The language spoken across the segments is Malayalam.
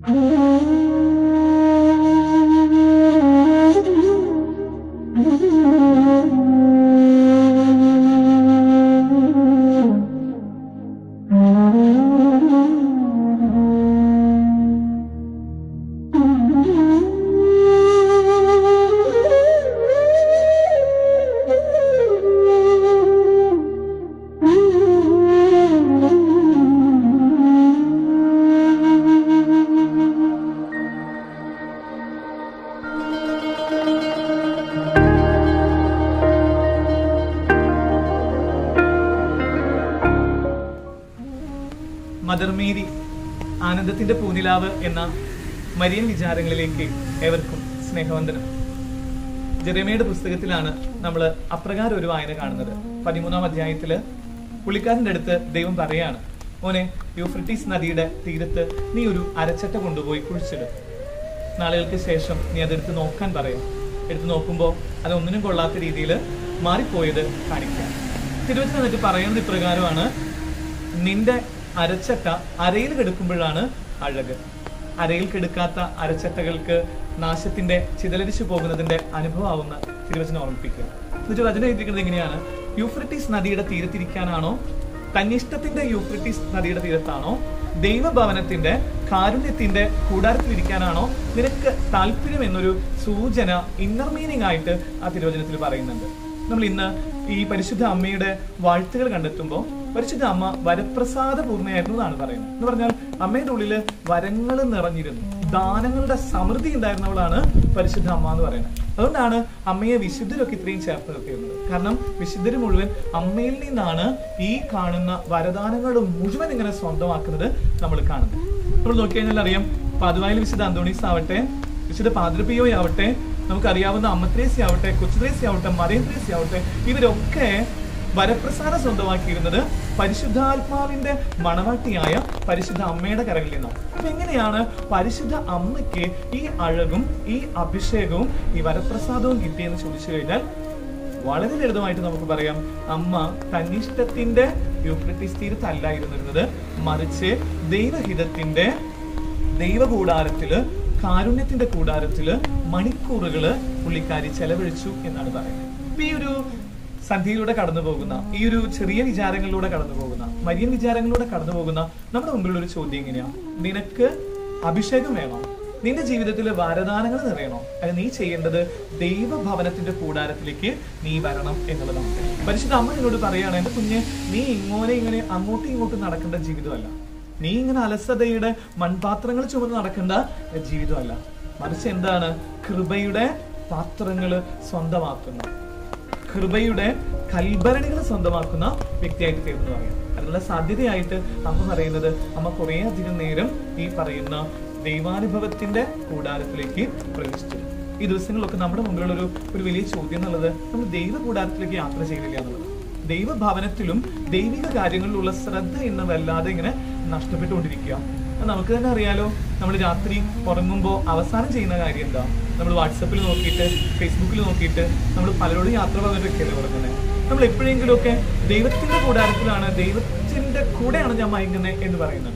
മദർ മേരി ആനന്ദത്തിന്റെ പൂനിലാവ് എന്ന മരിയൻ വിചാരങ്ങളിലേക്ക് ഏവർക്കും സ്നേഹവന്ദനം ജെറമയുടെ പുസ്തകത്തിലാണ് നമ്മൾ അപ്രകാരം ഒരു വായന കാണുന്നത് പതിമൂന്നാം അധ്യായത്തില് പുള്ളിക്കാരന്റെ അടുത്ത് ദൈവം പറയാണ് മോനെ യൂഫ്രട്ടീസ് നദിയുടെ തീരത്ത് നീ ഒരു അരച്ചട്ട കൊണ്ടുപോയി കുഴിച്ചിട് നാളുകൾക്ക് ശേഷം നീ അതെടുത്ത് നോക്കാൻ പറയാം എടുത്ത് നോക്കുമ്പോൾ അതൊന്നിനും കൊള്ളാത്ത രീതിയിൽ മാറിപ്പോയത് കാണിക്കാം തിരുവചനം എന്നിട്ട് പറയുന്നത് ഇപ്രകാരമാണ് നിന്റെ അരച്ചട്ട അരയിൽ കിടക്കുമ്പോഴാണ് അഴക് അരയിൽ കിടക്കാത്ത അരച്ചട്ടകൾക്ക് നാശത്തിന്റെ ചിതലരിച്ചു പോകുന്നതിന്റെ അനുഭവമാവുന്ന തിരുവചനം ഓർമ്മിപ്പിക്കുക എന്നിട്ട് വചനം എഴുതിയിരിക്കുന്നത് എങ്ങനെയാണ് യൂഫ്രട്ടീസ് നദിയുടെ തീരത്തിരിക്കാനാണോ തന്നിഷ്ടത്തിന്റെ യൂഫ്രട്ടീസ് നദിയുടെ തീരത്താണോ ദൈവഭവനത്തിന്റെ കാരുണ്യത്തിന്റെ കൂടാരത്തിലിരിക്കാനാണോ നിനക്ക് താല്പര്യം എന്നൊരു സൂചന ഇന്നർ മീനിങ് ആയിട്ട് ആ തിരുവചനത്തിൽ പറയുന്നുണ്ട് നമ്മൾ ഇന്ന് ഈ പരിശുദ്ധ അമ്മയുടെ വാഴ്ത്തുകൾ കണ്ടെത്തുമ്പോൾ പരിശുദ്ധ അമ്മ വരപ്രസാദ പൂർണ്ണയായിരുന്നു എന്നാണ് പറയുന്നത് എന്ന് പറഞ്ഞാൽ അമ്മയുടെ ഉള്ളില് വരങ്ങൾ നിറഞ്ഞിരുന്നു ദാനങ്ങളുടെ സമൃദ്ധി ഉണ്ടായിരുന്നവളാണ് പരിശുദ്ധ അമ്മ എന്ന് പറയുന്നത് അതുകൊണ്ടാണ് അമ്മയെ വിശുദ്ധരൊക്കെ ഇത്രയും ചേർത്ത് നിർത്തിയിരുന്നത് കാരണം വിശുദ്ധര് മുഴുവൻ അമ്മയിൽ നിന്നാണ് ഈ കാണുന്ന വരദാനങ്ങൾ മുഴുവൻ ഇങ്ങനെ സ്വന്തമാക്കുന്നത് നമ്മൾ കാണുന്നത് നമ്മൾ നോക്കി കഴിഞ്ഞാൽ അറിയാം പാതുവായിൽ വിശുദ്ധ അന്തോണീസ് ആവട്ടെ വിശുദ്ധ പാദ്രപിയോ ആവട്ടെ നമുക്കറിയാവുന്ന അമ്മത്രേസി ആവട്ടെ കൊച്ചുത്രേസി ആവട്ടെ മറിയന്ത്രേസി ആവട്ടെ ഇവരൊക്കെ വരപ്രസാദം സ്വന്തമാക്കിയിരുന്നത് പരിശുദ്ധാത്മാവിന്റെ മണവാട്ടിയായ പരിശുദ്ധ അമ്മയുടെ കരകളിൽ നിന്നാണ് അപ്പൊ എങ്ങനെയാണ് പരിശുദ്ധ അമ്മയ്ക്ക് ഈ അഴകും ഈ അഭിഷേകവും ഈ വരപ്രസാദവും കിട്ടിയെന്ന് ചോദിച്ചു കഴിഞ്ഞാൽ വളരെ ലളിതമായിട്ട് നമുക്ക് പറയാം അമ്മ തന്നിഷ്ടത്തിന്റെ യൂക്രിറ്റിസ് തീരത്തല്ലായിരുന്നിരുന്നത് മറിച്ച് ദൈവഹിതത്തിന്റെ ദൈവകൂടാരത്തില് കാരുണ്യത്തിന്റെ കൂടാരത്തില് മണിക്കൂറുകള് പുള്ളിക്കാരി ചെലവഴിച്ചു എന്നാണ് പറയുന്നത് ഇപ്പൊ ഈ ഒരു സന്ധ്യയിലൂടെ കടന്നു പോകുന്ന ഈ ഒരു ചെറിയ വിചാരങ്ങളിലൂടെ കടന്നു പോകുന്ന മരിയൻ വിചാരങ്ങളിലൂടെ കടന്നു പോകുന്ന നമ്മുടെ മുമ്പിലുള്ള ഒരു ചോദ്യം എങ്ങനെയാ നിനക്ക് അഭിഷേകം വേണോ നിന്റെ ജീവിതത്തിൽ വരദാനങ്ങൾ നിറയണോ അത് നീ ചെയ്യേണ്ടത് ദൈവഭവനത്തിന്റെ കൂടാരത്തിലേക്ക് നീ വരണം എന്നുള്ളതാണ് പരിശുദ്ധ അമ്മ എന്നോട് പറയാണ് എന്റെ കുഞ്ഞ് നീ ഇങ്ങോനെ ഇങ്ങനെ അങ്ങോട്ടും ഇങ്ങോട്ടും നടക്കേണ്ട ജീവിതമല്ല നീ ഇങ്ങനെ അലസതയുടെ മൺപാത്രങ്ങൾ ചുമന്ന് നടക്കേണ്ട ജീവിതമല്ല മറിച്ച് എന്താണ് കൃപയുടെ പാത്രങ്ങൾ സ്വന്തമാക്കുന്ന കൃപയുടെ കൽഭരണികൾ സ്വന്തമാക്കുന്ന വ്യക്തിയായിട്ട് തീർന്നു പറയാം അതിനുള്ള സാധ്യതയായിട്ട് അമ്മ പറയുന്നത് അമ്മ കുറേ അധികം നേരം ഈ പറയുന്ന ദൈവാനുഭവത്തിന്റെ കൂടാരത്തിലേക്ക് പ്രവേശിച്ചു ഈ ദിവസങ്ങളിലൊക്കെ നമ്മുടെ മുമ്പിലുള്ള ഒരു ഒരു വലിയ ചോദ്യം എന്നുള്ളത് നമ്മൾ ദൈവ കൂടാരത്തിലേക്ക് യാത്ര ചെയ്യുന്നില്ല എന്നുള്ളത് ദൈവഭവനത്തിലും ദൈവിക കാര്യങ്ങളിലുള്ള ശ്രദ്ധ ഇന്ന് വല്ലാതെ ഇങ്ങനെ നഷ്ടപ്പെട്ടുകൊണ്ടിരിക്കുക അത് നമുക്ക് തന്നെ അറിയാലോ നമ്മൾ രാത്രി ഉറങ്ങുമ്പോൾ അവസാനം ചെയ്യുന്ന കാര്യം എന്താ നമ്മൾ വാട്സപ്പിൽ നോക്കിയിട്ട് ഫേസ്ബുക്കിൽ നോക്കിയിട്ട് നമ്മൾ പലരോടും യാത്ര പറഞ്ഞിട്ടൊക്കെയല്ലേ ഉറങ്ങുന്നത് നമ്മൾ എപ്പോഴെങ്കിലും ഒക്കെ ദൈവത്തിന്റെ കൂടാരത്തിലാണ് ദൈവത്തിന്റെ കൂടെയാണ് ഞാൻ മയങ്ങുന്നത് എന്ന് പറയുന്നുണ്ടോ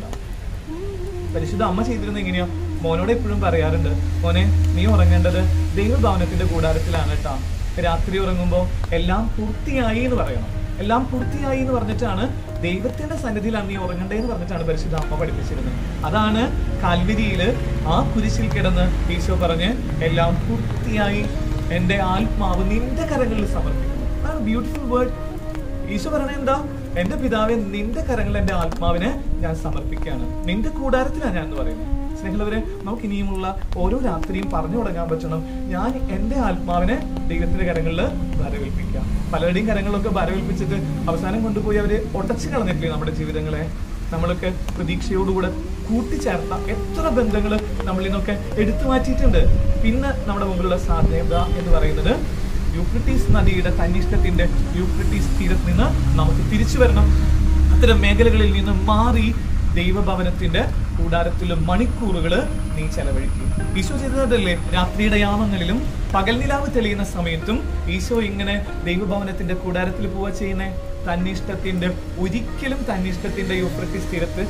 പരിശുദ്ധ അമ്മ ചെയ്തിരുന്നത് എങ്ങനെയാ മോനോട് എപ്പോഴും പറയാറുണ്ട് മോനെ നീ ഉറങ്ങേണ്ടത് ദൈവഭവനത്തിന്റെ കൂടാരത്തിലാണ് കേട്ടാ രാത്രി ഉറങ്ങുമ്പോൾ എല്ലാം പൂർത്തിയായി എന്ന് പറയണം എല്ലാം പൂർത്തിയായി എന്ന് പറഞ്ഞിട്ടാണ് ദൈവത്തിന്റെ സന്നിധിയിലാണ് നീ ഉറങ്ങണ്ടേന്ന് പറഞ്ഞിട്ടാണ് പരിശുദ്ധ അമ്മ പഠിപ്പിച്ചിരുന്നത് അതാണ് കാൽവരിയില് ആ കുരിശിൽ കിടന്ന് ഈശോ പറഞ്ഞ് എല്ലാം പൂർത്തിയായി എന്റെ ആത്മാവ് നിന്റെ കരങ്ങളിൽ സമർപ്പിക്കുന്നു അതാണ് ബ്യൂട്ടിഫുൾ വേർഡ് ഈശോ പറയണ എന്താ എന്റെ പിതാവെ നിന്റെ കരങ്ങളിൽ എന്റെ ആത്മാവിനെ ഞാൻ സമർപ്പിക്കുകയാണ് നിന്റെ കൂടാരത്തിലാണ് ഞാൻ എന്ന് പറയുന്നത് സ്നേഹിതവരെ നമുക്ക് ഇനിയുമുള്ള ഓരോ രാത്രിയും പറഞ്ഞു തുടങ്ങാൻ പറ്റണം ഞാൻ എന്റെ ആത്മാവിനെ ദൈവത്തിന്റെ കരങ്ങളിൽ വരവേൽപ്പിക്കാം പലരുടെയും കരങ്ങളിലൊക്കെ വരവേൽപ്പിച്ചിട്ട് അവസാനം കൊണ്ടുപോയി അവര് ഒടച്ചു കളഞ്ഞിട്ടില്ലേ നമ്മുടെ ജീവിതങ്ങളെ നമ്മളൊക്കെ പ്രതീക്ഷയോടുകൂടെ കൂട്ടിച്ചേർത്ത എത്ര ബന്ധങ്ങൾ നമ്മൾ ഇന്നൊക്കെ എടുത്തു മാറ്റിയിട്ടുണ്ട് പിന്നെ നമ്മുടെ മുമ്പിലുള്ള സാധ്യത എന്ന് പറയുന്നത് യൂക്രിട്ടീസ് നദിയുടെ തന്നിഷ്ടത്തിന്റെ യൂക്രിട്ടീസ് തീരത്ത് നിന്ന് നമുക്ക് തിരിച്ചു വരണം അത്തരം മേഖലകളിൽ നിന്ന് മാറി ദൈവഭവനത്തിന്റെ കൂടാരത്തിലെ മണിക്കൂറുകള് നീ ചെലവഴിക്കും ഈശോ ചെയ്തതല്ലേ രാത്രിയുടെ യാമങ്ങളിലും പകൽ നിലാവ് തെളിയുന്ന സമയത്തും ഈശോ ഇങ്ങനെ ദൈവഭവനത്തിന്റെ കൂടാരത്തിൽ പോവുക ചെയ്യുന്നേ തന്നിഷ്ടത്തിന്റെ ഒരിക്കലും തന്നിഷ്ടത്തിന്റെ യൂഫ്രട്ടിസ് തീരത്ത്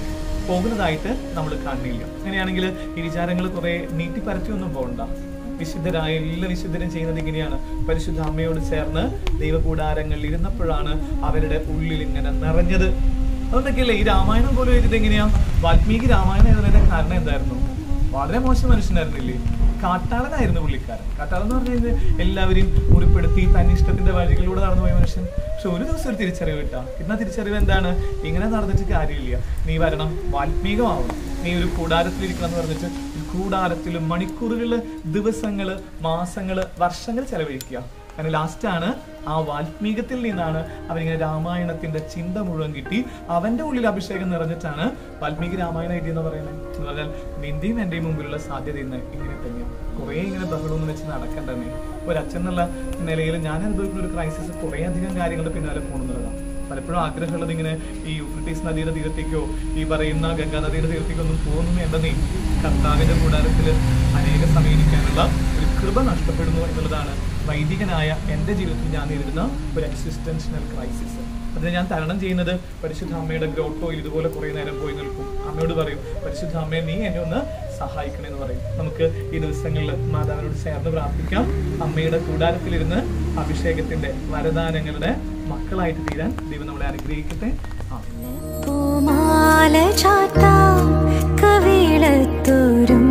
പോകുന്നതായിട്ട് നമ്മൾ കാണുന്നില്ല അങ്ങനെയാണെങ്കിൽ ഈ വിചാരങ്ങൾ കുറെ നീട്ടിപ്പരത്തിയൊന്നും പോകണ്ട വിശുദ്ധരായ എല്ലാ വിശുദ്ധരും ചെയ്യുന്നത് ഇങ്ങനെയാണ് പരിശുദ്ധ അമ്മയോട് ചേർന്ന് ദൈവകൂടാരങ്ങളിൽ ഇരുന്നപ്പോഴാണ് അവരുടെ ഉള്ളിൽ ഇങ്ങനെ നിറഞ്ഞത് അതുകൊണ്ടൊക്കെയല്ലേ ഈ രാമായണം പോലും എഴുതിയത് എങ്ങനെയാ വാൽമീകി രാമായണം എഴുതുന്നതിന്റെ കാരണം എന്തായിരുന്നു വളരെ മോശം മനുഷ്യനായിരുന്നില്ലേ കാട്ടാളനായിരുന്നു പുള്ളിക്കാരൻ കാട്ടാളൻ എന്ന് പറഞ്ഞു കഴിഞ്ഞാൽ എല്ലാവരെയും മുറിപ്പെടുത്തി തന്നിഷ്ടത്തിന്റെ വഴികളിലൂടെ നടന്നു പോയ മനുഷ്യൻ പക്ഷെ ഒരു ദിവസം ഒരു തിരിച്ചറിവ് കിട്ടാം കിട്ടുന്ന തിരിച്ചറിവ് എന്താണ് ഇങ്ങനെ നടന്നിട്ട് കാര്യമില്ല നീ വരണം വാൽമീകമാവണം നീ ഒരു കൂടാരത്തിലിരിക്കണം എന്ന് പറഞ്ഞിട്ട് ഒരു കൂടാരത്തിൽ മണിക്കൂറുകള് ദിവസങ്ങള് മാസങ്ങള് വർഷങ്ങൾ ചെലവഴിക്കുക കാരണം ലാസ്റ്റ് ആണ് ആ വാൽമീകത്തിൽ നിന്നാണ് അവനിങ്ങനെ രാമായണത്തിന്റെ ചിന്ത മുഴുവൻ കിട്ടി അവന്റെ ഉള്ളിൽ അഭിഷേകം നിറഞ്ഞിട്ടാണ് വാൽമീകി രാമായണം എഴുതിയെന്ന് പറയുന്നത് എന്ന് പറഞ്ഞാൽ നിന്റെയും എന്റെയും മുമ്പിലുള്ള സാധ്യത ഇന്ന് ഇങ്ങനെ തന്നെയാണ് കുറേ ഇങ്ങനെ ബഹളമൊന്നും വെച്ച് നടക്കണ്ടെന്നേ ഒരു അച്ഛൻ എന്നുള്ള നിലയിൽ ഞാൻ അനുഭവിക്കുന്ന ഒരു ക്രൈസിസ് കുറേ അധികം കാര്യങ്ങളുടെ പിന്നാലെ പോകുന്നതാണ് പലപ്പോഴും ആഗ്രഹമുള്ളത് ഇങ്ങനെ ഈ യൂഫ്രട്ടീസ് നദിയുടെ തീരത്തേക്കോ ഈ പറയുന്ന ഗംഗാ നദിയുടെ തീരത്തേക്കോ ഒന്നും പോകുന്നു വേണ്ടെന്നേ കർത്താവിന്റെ കൂടാരത്തിൽ അനേക സമീപിക്കാനുള്ള ഒരു കൃപ നഷ്ടപ്പെടുന്നു എന്നുള്ളതാണ് വൈദികനായ എൻ്റെ ജീവിതത്തിൽ ഞാൻ നേരിടുന്ന ഒരു എക്സിസ്റ്റൻഷ്യൽ ക്രൈസിസ് അതിന് ഞാൻ തരണം ചെയ്യുന്നത് പരിശുദ്ധ അമ്മയുടെ ഗ്രോട്ടോയിൽ ഇതുപോലെ കുറേ നേരം പോയി നിൽക്കും അമ്മയോട് പറയും പരിശുദ്ധ അമ്മയെ നീ എന്നെ ഒന്ന് സഹായിക്കണേ എന്ന് പറയും നമുക്ക് ഈ ദിവസങ്ങളിൽ മാതാവിനോട് ചേർന്ന് പ്രാർത്ഥിക്കാം അമ്മയുടെ കൂടാരത്തിലിരുന്ന് അഭിഷേകത്തിന്റെ വരദാനങ്ങളുടെ മക്കളായിട്ട് തീരാൻ ദൈവം നമ്മളെ അനുഗ്രഹിക്കട്ടെ ആ പൂമാല ചാത്താം കവിളത്തോരും